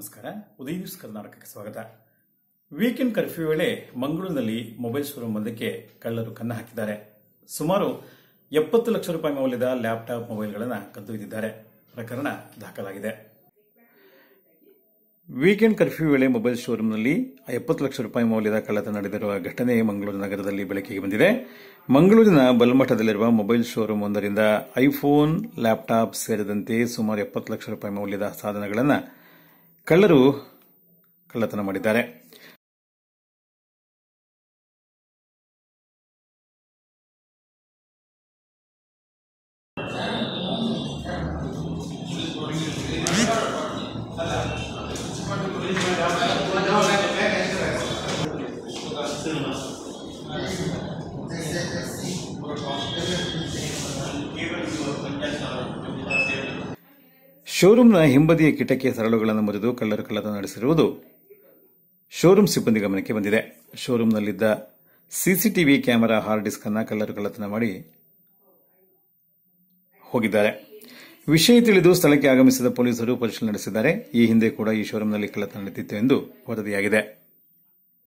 ನಮಸ್ಕಾರ ಉದಯ ನ್ಯೂಸ್ ಕರ್ನಾಟಕಕ್ಕೆ ಸ್ವಾಗತ ವೀಕೆಂಡ್ ಕರ್ಫ್ಯೂ ವೇಳೆ ಮಂಗಳೂರಿನಲ್ಲಿ ಮೊಬೈಲ್ ಶೋರೂಮ್ ಒಂದಕ್ಕೆ ಕಳ್ಳರು ಕನ್ನ ಹಾಕಿದ್ದಾರೆ ಸುಮಾರು ಎಪ್ಪತ್ತು ಲಕ್ಷ ರೂಪಾಯಿ ಮೌಲ್ಯದ ಲ್ಯಾಪ್ಟಾಪ್ ಮೊಬೈಲ್ಗಳನ್ನು ಕದ್ದೊಯ್ದಿದ್ದಾರೆ ಪ್ರಕರಣ ದಾಖಲಾಗಿದೆ ವೀಕೆಂಡ್ ಕರ್ಫ್ಯೂ ವೇಳೆ ಮೊಬೈಲ್ ಶೋರೂಮ್ನಲ್ಲಿ ಎಪ್ಪತ್ತು ಲಕ್ಷ ರೂಪಾಯಿ ಮೌಲ್ಯದ ಕಳ್ಳತನ ನಡೆದಿರುವ ಘಟನೆ ಮಂಗಳೂರು ನಗರದಲ್ಲಿ ಬೆಳಕಿಗೆ ಬಂದಿದೆ ಮಂಗಳೂರಿನ ಬಲ್ಮಠದಲ್ಲಿರುವ ಮೊಬೈಲ್ ಶೋರೂಮ್ ಒಂದರಿಂದ ಐಫೋನ್ ಲ್ಯಾಪ್ಟಾಪ್ ಸೇರಿದಂತೆ ಸುಮಾರು ಎಪ್ಪತ್ತು ಲಕ್ಷ ರೂಪಾಯಿ ಮೌಲ್ಯದ ಸಾಧನಗಳನ್ನು ಕಳ್ಳರು ಕಳ್ಳತನ ಮಾಡಿದ್ದಾರೆ ಶೋರೂಮ್ನ ಹಿಂಬದಿಯ ಕಿಟಕಿಯ ಸರಳುಗಳನ್ನು ಮುರಿದು ಕಳ್ಳರು ಕಳ್ಳತನ ನಡೆಸಿರುವುದು ಶೋರೂಮ್ ಸಿಬ್ಬಂದಿ ಗಮನಕ್ಕೆ ಬಂದಿದೆ ಶೋರೂಮ್ನಲ್ಲಿದ್ದ ಸಿಸಿಟಿವಿ ಕ್ಯಾಮೆರಾ ಹಾರ್ಡ್ ಡಿಸ್ಕ್ ಅನ್ನು ಕಳ್ಳರು ಕಳ್ಳತನ ಮಾಡಿ ಹೋಗಿದ್ದಾರೆ ವಿಷಯ ತಿಳಿದು ಸ್ಥಳಕ್ಕೆ ಆಗಮಿಸಿದ ಪೊಲೀಸರು ಪರಿಶೀಲನೆ ನಡೆಸಿದ್ದಾರೆ ಈ ಹಿಂದೆ ಕೂಡ ಈ ಶೋರೂಮ್ನಲ್ಲಿ ಕಳ್ಳತನ ನಡೆದಿತ್ತು ಎಂದು ವರದಿಯಾಗಿದೆ